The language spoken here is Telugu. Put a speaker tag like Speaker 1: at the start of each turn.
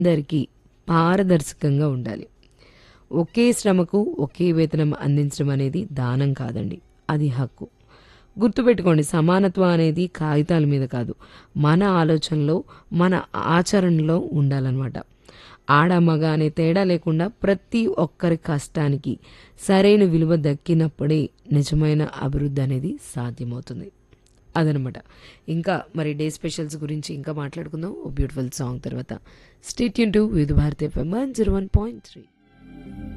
Speaker 1: అందరికీ పారదర్శకంగా ఉండాలి ఒకే శ్రమకు ఒకే వేతనం అందించడం అనేది దానం కాదండి అది హక్కు గుర్తుపెట్టుకోండి సమానత్వం అనేది కాగితాల మీద కాదు మన ఆలోచనలో మన ఆచరణలో ఉండాలన్నమాట ఆడ మగ అనే తేడా లేకుండా ప్రతి ఒక్కరి కష్టానికి సరైన విలువ దక్కినప్పుడే నిజమైన అభివృద్ధి అనేది సాధ్యమవుతుంది అదనమాట ఇంకా మరి డే స్పెషల్స్ గురించి ఇంకా మాట్లాడుకుందాం ఓ బ్యూటిఫుల్ సాంగ్ తర్వాత స్టేట్ యూన్ to Vividh Bharati FM zero one point three